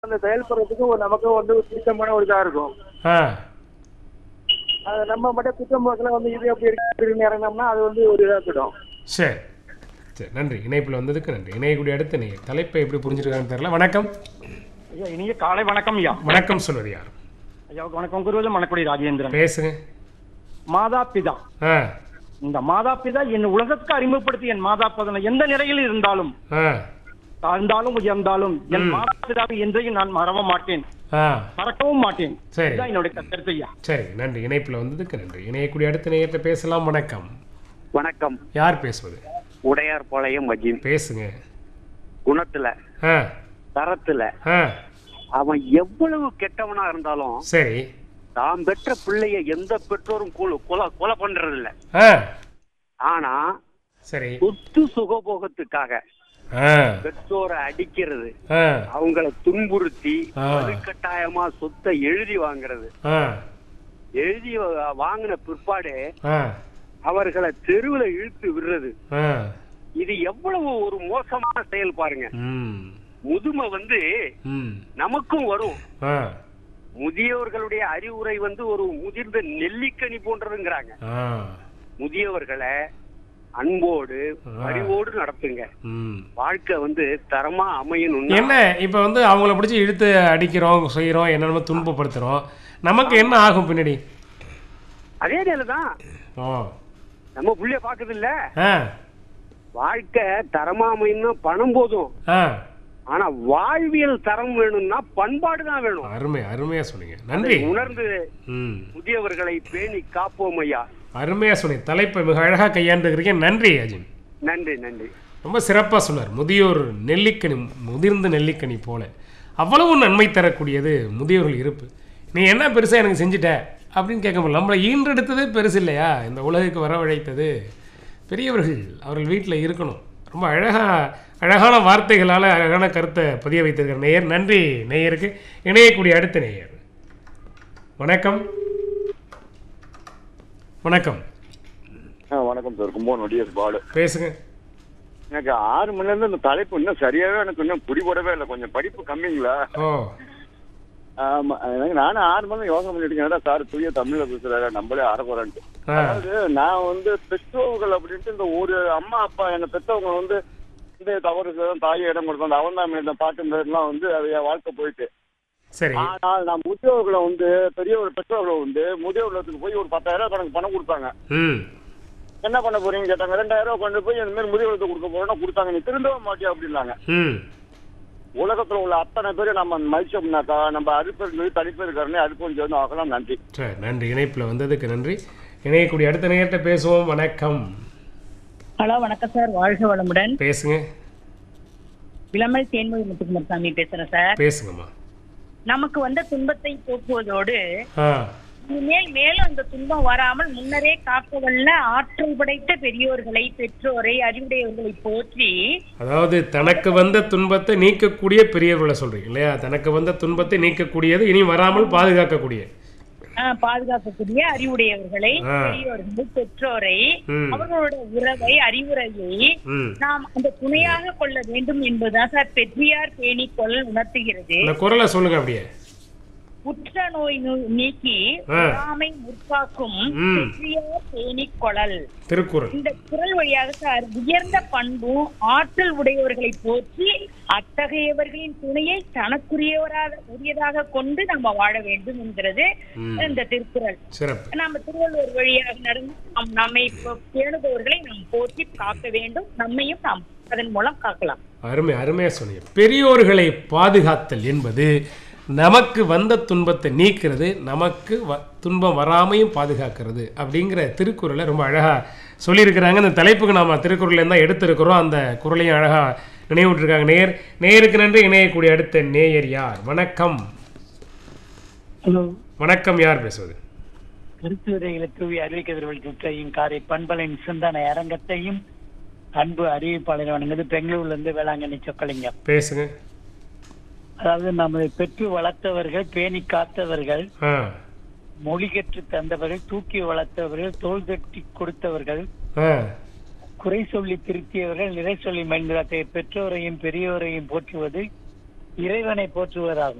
அந்த செயல்படுறதுக்கு ஒரு நமக்கு வந்து ஒரு பிடித்தமான ஒரு இதா இருக்கும் ஆ அது நம்ம மட்டும் குற்றம் போக்கில் வந்து இது எப்படி இருக்கு இப்படின்னு இறங்கினோம்னா அது வந்து ஒரு இதாக போயிடும் சரி சரி நன்றி இணைப்பில் வந்ததுக்கு நன்றி இணையக்கூடிய அடுத்த நீங்கள் தலைப்பை எப்படி புரிஞ்சிருக்காங்கன்னு தெரியல வணக்கம் ஐயா இனிய காலை வணக்கம் ஐயா வணக்கம் சொல்வது யார் ஐயா வணக்கம் குருவதம் மணக்குடி ராஜேந்திரன் பேசுங்க மாதா பிதா ஆ இந்த மாதா பிதா என் உலகத்துக்கு அறிமுகப்படுத்தி என் மாதா பிதா எந்த நிலையில் இருந்தாலும் ஆ தாழ்ந்தாலும் உயர்ந்தாலும் என் மாதா பிதாவை என்றையும் நான் மறவ மாட்டேன் ஆ மறக்கவும் மாட்டேன் சரி இதுதான் என்னுடைய கருத்து ஐயா சரி நன்றி இணைப்பில் வந்ததுக்கு நன்றி இணையக்கூடிய அடுத்த நேயத்தை பேசலாம் வணக்கம் வணக்கம் யார் பேசுவது உடையார் பாளையம் மஜீன் பேசுங்க குணத்துல ஆ தரத்துல ஆ அவன் எவ்வளவு கெட்டவனா இருந்தாலும் சரி தாம் பெற்ற பிள்ளைய எந்த பெற்றோரும் கொலை கொலை கொலை பண்றது இல்ல ஆ ஆனா சரி சொத்து சுகபோகத்துக்காக ஆ பெற்றோரை அடிக்கிறது ஆ அவங்கள துன்புறுத்தி ஆ. வலுக்கட்டாயமா சொத்தை எழுதி வாங்குறது ஆ எழுதி வா- வாங்கின பிற்பாடு ஆ அவர்களை தெருவுல இழுத்து விடுறது ஆ இது எவ்வளவு ஒரு மோசமான செயல் பாருங்க ம் முதுமை வந்து ம் நமக்கும் வரும் ஆ முதியவர்களுடைய அறிவுரை வந்து ஒரு முதிர்ந்த நெல்லிக்கனி போன்றதுங்கிறாங்க ஆ முதியவர்களை அன்போடு ஆ. அறிவோடு நடத்துங்க ம் வாழ்க்கை வந்து தரமா அமையணும்னா என்ன இப்போ வந்து அவங்கள பிடிச்சி இழுத்து அடிக்கிறோம் செய்கிறோம் என்னென்னமோ துன்பப்படுத்துகிறோம் நமக்கு என்ன ஆகும் பின்னாடி அதே நிலைதான் ஓ நம்ம புள்ளைய பாக்குது இல்ல ஆ வாழ்க்கை தரமா அமையணும்னா பணம் போதும் ஆ ஆனா வாழ்வியல் தரம் வேணும்னா பண்பாடு தான் வேணும் அருமை அருமையாக சொன்னீங்க நன்றி உணர்ந்து ம் முதியவர்களை பேணி காப்போம் ஐயா அருமையாக சொன்னீங்க தலைப்பை மிக அழகாக கையாண்டுருக்கீங்க நன்றி அஜின் நன்றி நன்றி ரொம்ப சிறப்பாக சொன்னார் முதியோர் நெல்லிக்கனி முதிர்ந்த நெல்லிக்கனி போல அவ்வளவு நன்மை தரக்கூடியது முதியோர்கள் இருப்பு நீ என்ன பெருசாக எனக்கு செஞ்சுட்ட அப்படின்னு கேட்க முடியல நம்மளை ஈன்றெடுத்ததே பெருசு இல்லையா இந்த உலகுக்கு வரவழைத்தது பெரியவர்கள் அவர்கள் வீட்டில் இருக்கணும் ரொம்ப அழகாக அழகான வார்த்தைகளால் அழகான கருத்தை பதிய வைத்திருக்கிற நேயர் நன்றி நேயருக்கு இணையக்கூடிய அடுத்த நேயர் வணக்கம் வணக்கம் ஆ வணக்கம் சார் கும்போன் ஒடிஎஸ் பாலு பேசுங்க எனக்கு ஆறு மணில இருந்து இந்த தலைப்பு இன்னும் சரியாவே எனக்கு இன்னும் பிடிபடவே இல்லை கொஞ்சம் படிப்பு கம்மிங்களா ஓ ஆமா எனக்கு நானும் ஆறு மணி நேரம் யோசனை பண்ணிட்டு இருக்கேன் சார் தூய தமிழ்ல பேசுறாரு நம்மளே அறகுறன்ட்டு ஆ அதாவது நான் வந்து பெற்றோர்கள் அப்படின்ட்டு இந்த ஒரு அம்மா அப்பா என்ன பெற்றவங்க வந்து இந்த தவறு செய்தான் தாயை இடம் கொடுத்தோம் அவன் தான் இந்த பாட்டு எல்லாம் வந்து அது என் வாழ்க்கை போயிட்டு சரி ஆனால் நான் முதியோர்களை வந்து பெரியவர் பெற்றோர்களை வந்து முதியோர்களுக்கு போய் ஒரு பத்தாயிரம் ரூபாய் கணக்கு பணம் கொடுத்தாங்க ம் என்ன பண்ண போறீங்க கேட்டாங்க ரெண்டாயிரம் ரூபாய் கொண்டு போய் இந்த மாதிரி முதியோர்களுக்கு கொடுக்க போறோம்னா கொடுத்தாங்க நீ திருந்தவே மாட்டியா அப்படின்னாங்க ம் உலகத்துல உள்ள அத்தனை பேரும் நம்ம மதிச்சோம்னாக்கா நம்ம அறுப்பேர் தனிப்பேர் கருணை அது கொஞ்சம் வந்து ஆகலாம் நன்றி சரி நன்றி இணைப்பில் வந்ததுக்கு நன்றி இணையக்கூடிய அடுத்த நேரத்தை பேசுவோம் வணக்கம் ஹலோ வணக்கம் சார் வாழ்க வளமுடன் பேசுங்க விளமல் தேன்மொழி முத்துக்குமார் சாமி பேசுறேன் சார் பேசுங்கம்மா நமக்கு வந்த துன்பத்தை போக்குவதோடு ஆ இனிமேல் மேலும் அந்த துன்பம் வராமல் முன்னரே காக்கவல்ல ஆற்றல் படைத்த பெரியோர்களை பெற்றோரை அறிவுடையவர்களை போற்றி அதாவது தனக்கு வந்த துன்பத்தை நீக்கக்கூடிய பெரியவர்களை சொல்றீங்க இல்லையா தனக்கு வந்த துன்பத்தை நீக்கக்கூடியது இனி வராமல் பாதுகாக்கக்கூடிய ஆஹ், பாதுகாக்கக்கூடிய அறிவுடையவர்களை ஆ. பெரியோர்களை பெற்றோரை ம் அவர்களோட உறவை அறிவுரையை ம் நாம் அந்த துணையாக கொள்ள வேண்டும் என்பதுதான் சார் பெற்றியார் பேணி கொள் உணர்த்துகிறது இந்த குரலை சொல்லுங்க அப்படியே உற்ற நோய் நு- நீக்கி ஆ. பொறாமை முற்காக்கும் ம். பெற்றியார் பேணி கொளல் திருக்குறள் இந்த குரல் வழியாக சார் உயர்ந்த பண்பும் ஆற்றல் உடையவர்களை போற்றி அத்தகையவர்களின் துணையை தனக்குரியவராக உரியதாக கொண்டு நம்ம வாழ வேண்டும் என்கிறது ம். இந்த திருக்குறள் சிறப்பு நம்ம திருவள்ளுவர் வழியாக நடந்து நாம் நம்மை இப்போ பேணுபவர்களை நாம் போற்றி காக்க வேண்டும் நம்மையும் நாம் அதன் மூலம் காக்கலாம் அருமை அருமையாக சொன்னீங்க பெரியோர்களை பாதுகாத்தல் என்பது நமக்கு வந்த துன்பத்தை நீக்கிறது நமக்கு வ துன்பம் வராமையும் பாதுகாக்கிறது அப்படிங்கிற திருக்குறளை ரொம்ப அழகாக சொல்லியிருக்கிறாங்க இந்த தலைப்புக்கு நாம் திருக்குறள்லேருந்து தான் எடுத்திருக்கிறோம் அந்த குறளையும் அழகாக நினைவுற்றிருக்காங்க நேர் நேருக்கு நன்றி இணையக்கூடிய அடுத்த நேயர் யார் வணக்கம் ஹலோ வணக்கம் யார் பேசுவது கருத்துரைகளை தூவி அறிவிக்கதிர்கள் சுற்றையும் காரை பண்பலின் சிந்தனை அரங்கத்தையும் அன்பு அறிவிப்பாளர் வணங்குது பெங்களூர்ல இருந்து வேளாங்கண்ணி சொக்கலிங்கம் பேசுங்க அதாவது நம்மை பெற்று வளர்த்தவர்கள் பேணி காத்தவர்கள் ஆ மொழி கற்று தந்தவர்கள் தூக்கி வளர்த்தவர்கள் தோள் தட்டி கொடுத்தவர்கள் ஆ குறை சொல்லி திருத்தியவர்கள் நிறை சொல்லி மகிழ்ந்த பெற்றோரையும் பெரியோரையும் போற்றுவது இறைவனை போற்றுவதாகும்